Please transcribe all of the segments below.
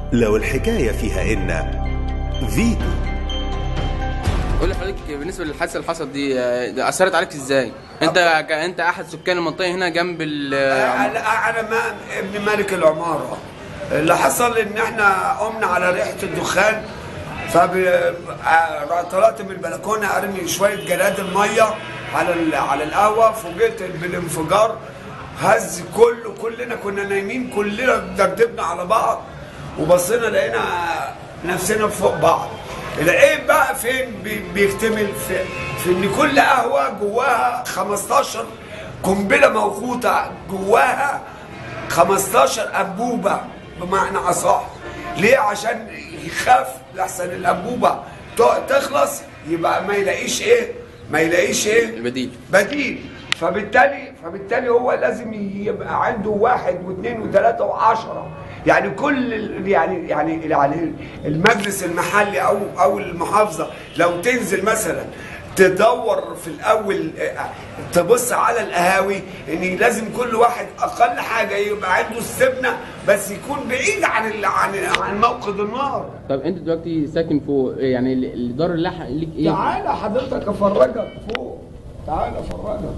لو الحكاية فيها إن فيتو قول لي حضرتك بالنسبه للحادثه اللي حصلت دي آه، ده اثرت عليك ازاي؟ انت ك- انت احد سكان المنطقه هنا جنب ال انا انا ما ابن مالك العماره اللي حصل ان احنا قمنا على ريحه الدخان فب آه، طلعت من البلكونه ارمي شويه جراد الميه على ال- على القهوه فوجئت بالانفجار هز كله كلنا كنا نايمين كلنا دبدبنا على بعض وبصينا لقينا نفسنا فوق بعض العيب بقى فين بي- بيكتمل في, في ان كل قهوه جواها 15 قنبله موقوته جواها 15 انبوبه بمعنى اصح ليه عشان يخاف لحسن الانبوبه ت- تخلص يبقى ما يلاقيش ايه ما يلاقيش ايه البديل. بديل فبالتالي فبالتالي هو لازم يبقى عنده واحد واثنين وثلاثه وعشره يعني كل ال- يعني يعني يعني المجلس المحلي او او المحافظه لو تنزل مثلا تدور في الاول آه، تبص على القهاوي ان لازم كل واحد اقل حاجه يبقى عنده السبنه بس يكون بعيد عن ال- عن عن موقد النار طب انت دلوقتي ساكن فوق يعني ال- الدار اللي ح- ليك ايه؟ تعالى حضرتك افرجك فوق تعالى افرجك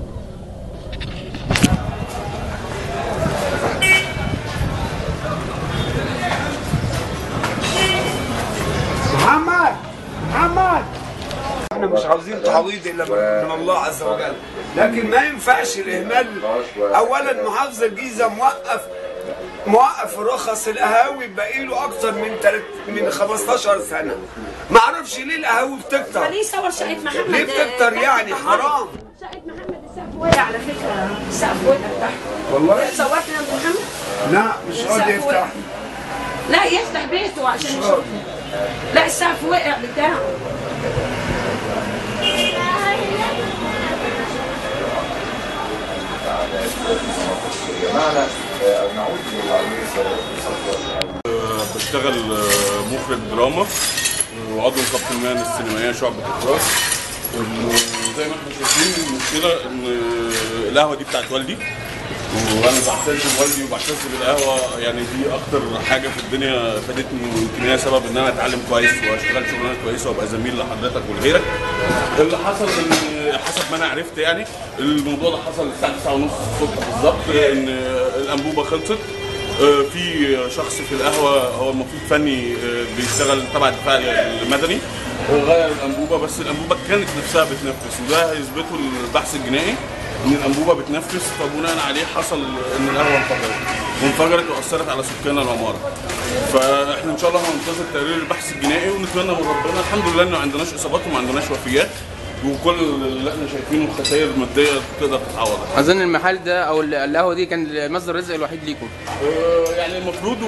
محمد محمد احنا مش عاوزين تعويض الا من من الله عز وجل لكن ما ينفعش الاهمال اولا محافظ الجيزه موقف موقف رخص القهاوي بقى له اكتر من تلت من 15 سنه ما اعرفش ليه القهاوي بتكتر خليه يصور شقة محمد ليه بتكتر تحت يعني؟ النهار. حرام. شقة محمد السقف وقع على فكرة السقف وقع تحت والله صورت يا أبو محمد لا مش راضي السقف وقع. يفتح لا يفتح بيته عشان يشوف لا السقف وقع بتاعه بشتغل آه، مخرج دراما وعضو نقابه المهن السينمائيه شعبة التراث وزي ما احنا شايفين المشكله ان آه، القهوه دي بتاعت والدي وانا بعتز بوالدي وبعتز بالقهوه يعني دي اكتر حاجه في الدنيا فادتني ويمكن هي سبب ان انا اتعلم كويس واشتغل شغلانه كويسه وابقى زميل لحضرتك ولغيرك اللي حصل ان حسب ما انا عرفت يعني الموضوع ده حصل الساعه 9:30 الصبح بالظبط ان الانبوبه خلصت آه، في شخص في القهوه هو المفروض فني آه، بيشتغل تبع الدفاع المدني آه، غير الانبوبه بس الانبوبه كانت نفسها بتنفس وده هيثبته البحث الجنائي ان الانبوبه بتنفس فبناء عليه حصل ان القهوه انفجرت وانفجرت واثرت على سكان العماره فاحنا ان شاء الله هننتظر تقرير البحث الجنائي ونتمنى من ربنا الحمد لله ان ما عندناش اصابات وما عندناش وفيات وكل اللي احنا شايفينه خسائر ماديه تقدر تتعوض اظن المحل ده او ال- القهوه دي كان مصدر الرزق الوحيد ليكم آه، يعني المفروض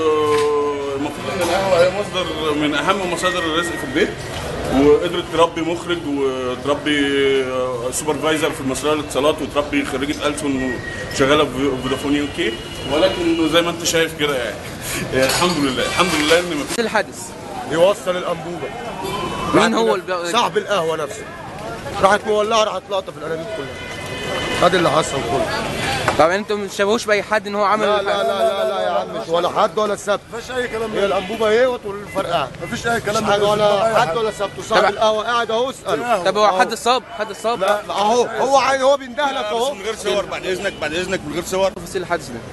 و- المفروض ان القهوه هي مصدر من اهم مصادر الرزق في البيت وقدرت تربي مخرج وتربي آه، سوبرفايزر في المصريه للاتصالات وتربي خريجه ألسن وشغاله في فودافون يو كي ولكن زي ما انت شايف كده يعني يعني الحمد لله الحمد لله ان مفيش ايه الحادث؟ يوصل الانبوبه مين هو راحت- الب- صاحب القهوه نفسه راحت مولعه راحت لقطه في الانابيب كلها هذا اللي حصل كله طب انتم ما تشبهوش باي حد ان هو عمل لا لا الحادث؟ لا لا, لا يا عم مش ولا حد ولا سبت مفيش اي كلام هي الانبوبه اهوت والفرقعه مفيش اي كلام حاجه ولا حد ولا سبت وصاحب طب- القهوه قاعد اهو اساله طب هو حد اتصاب حد اتصاب لا لا، اهو هو عايز هو بيندهلك اهو من غير صور بعد اذنك بعد اذنك من غير صور تفاصيل الحادث ده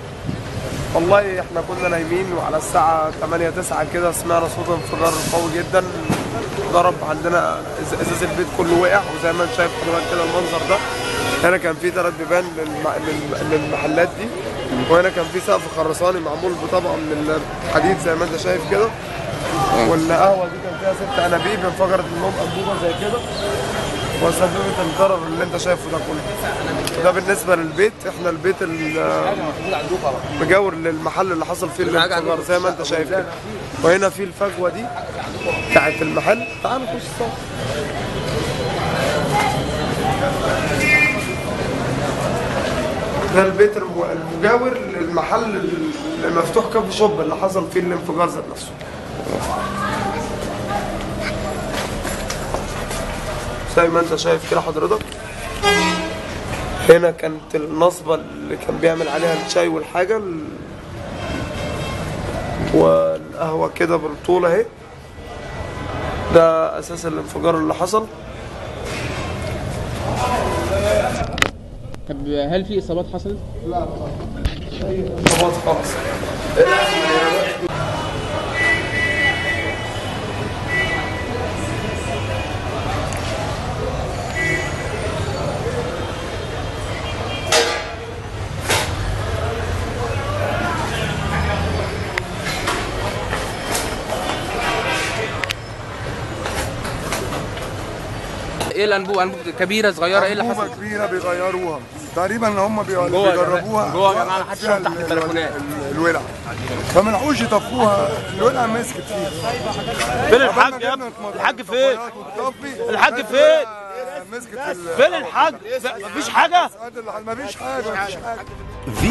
والله احنا كنا نايمين وعلى الساعة 8 9 كده سمعنا صوت انفجار قوي جدا ضرب عندنا إز- ازاز البيت كله وقع وزي ما انت شايف حضرتك كده المنظر ده هنا كان في ثلاث بيبان للم... لل- للمحلات دي وهنا كان في سقف خرساني معمول بطبقة من الحديد زي ما انت شايف كده والقهوة دي كان فيها ست انابيب انفجرت منهم انبوبة زي كده وسببت الضرر اللي انت شايفه ده كله ده بالنسبة للبيت احنا البيت ال- مجاور للمحل اللي حصل فيه الانفجار زي ما انت شايف كده وهنا في الفجوه دي بتاعت المحل تعال نخش سوا ده البيت الم- المجاور للمحل اللي مفتوح كافي شوب اللي حصل فيه الانفجار ذات نفسه زي ما انت شايف كده حضرتك هنا كانت النصبة اللي كان بيعمل عليها الشاي والحاجة ال- والقهوة قهوه كده بالطول اهي ده اساس الانفجار اللي حصل طب هل في اصابات حصلت؟ خلاص خالص ايه الانبوبه انبوبه كبيره صغيره ايه اللي أنبوبة حصل؟ كبيرة بيغيروها تقريبا هم بي- جوه يا جماعة. بيجربوها جوه يا جماعة، محدش فيها يقف تحت ال- البلكونات. ال- الولع فما لحقوش يطفوها الولع مسكت فيها فين الحاج يا ابني الحاج فين الحاج فين مسكت في ال- فين الحاج مفيش حاجه مفيش حاجه مفيش حاجه فيتو